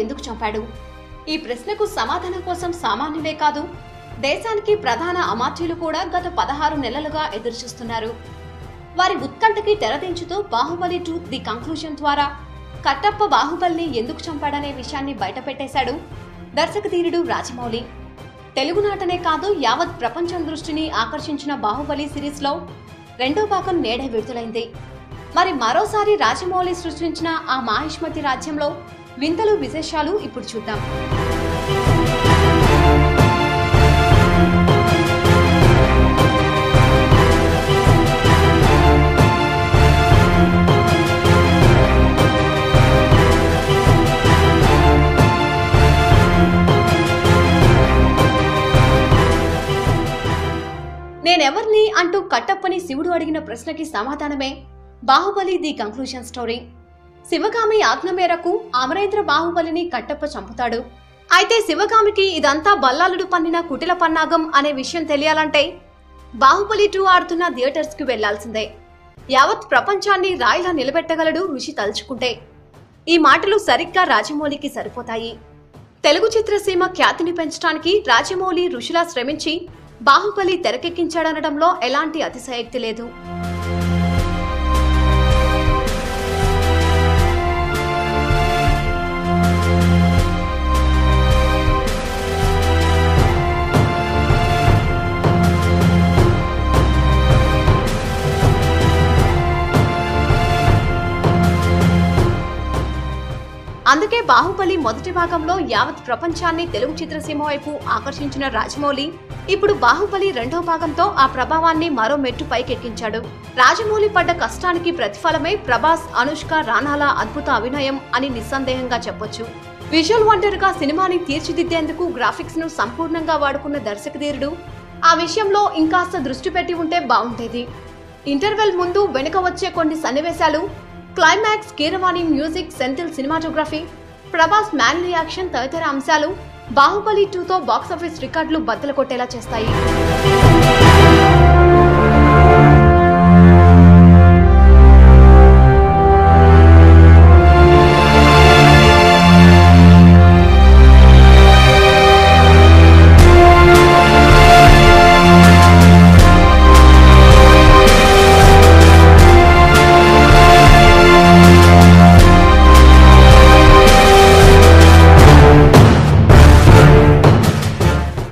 ఎందుకు చంపాడు ఈ ప్రశ్నకు సమాధానం కోసం సామాన్యులే కాదు దేశానికి ప్రధాన అమాత్యులు కూడా గత పదహారు నెలలుగా ఎదురుచూస్తున్నారు వారి ఉత్కంఠకి తెరదించుతూ బాహుబలి టూ ది కంక్లూజన్ ద్వారా కట్టప్ప బాహుబలిని ఎందుకు చంపాడనే విషయాన్ని బయటపెట్టేశాడు దర్శకధీరుడు రాజమౌళి తెలుగునాటనే కాదు యావత్ ప్రపంచం దృష్టిని ఆకర్షించిన బాహుబలి సిరీస్లో రెండో భాగం నేడే విడుదలైంది మరి మరోసారి రాజమౌళి సృష్టించిన ఆ మాహిష్మతి రాజ్యంలో వింతలు విశేషాలు ఇప్పుడు చూద్దాం నేనెవర్ని అంటూ కట్టప్పని శివుడు అడిగిన ప్రశ్నకి సమాధానమే Baahubali the conclusion story Sivagami ఆజ్ఞ మేరకు అమరేంద్ర బాహుబలిని కట్టప్ప చంపుతాడు అయితే శివగామికి ఇదంతా బల్లాలుడు పన్నిన కుటిల పన్నాగం అనే విషయం తెలియాలంటే బాహుబలి టూ ఆడుతున్న థియేటర్స్ కి వెళ్లాల్సిందే యావత్ ప్రపంచాన్ని రాయిలా నిలబెట్టగలడు ఋషి తలుచుకుంటే ఈ మాటలు సరిగ్గా రాజమౌళికి సరిపోతాయి తెలుగు చిత్రసీమ ఖ్యాతిని పెంచడానికి రాజమౌళి ఋషిలా శ్రమించి బాహుబలి తెరకెక్కించాడనడంలో ఎలాంటి అతిశయోక్తి లేదు అందుకే బాహుబలి మొదటి భాగంలో యావత్ ప్రపంచాన్ని తెలుగు చిత్రసీమ వైపు ఆకర్షించిన రాజమౌళి ఇప్పుడు బాహుబలి రెండో భాగంతో ఆ ప్రభావాన్ని మరో మెట్టు పైకెక్కించాడు రాజమౌళి పడ్డ కష్టానికి ప్రతిఫలమే ప్రభాస్ అనుష్క రానాల అద్భుత అభినయం అని నిస్సందేహంగా చెప్పొచ్చు విజువల్ వండర్ గా సినిమాని తీర్చిదిద్దేందుకు గ్రాఫిక్స్ ను సంపూర్ణంగా వాడుకున్న దర్శకధీరుడు ఆ విషయంలో ఇంకాస్త దృష్టి పెట్టి ఉంటే బాగుండేది ఇంటర్వెల్ ముందు వెనుక వచ్చే కొన్ని సన్నివేశాలు క్లైమాక్స్ కీరవాణి మ్యూజిక్ సెంటిల్ సినిమాటోగ్రఫీ ప్రభాస్ మ్యాన్ రియాక్షన్ తదితర అంశాలు బాహుబలి టూతో బాక్సాఫీస్ రికార్డులు బద్దలు కొట్టేలా చేస్తాయి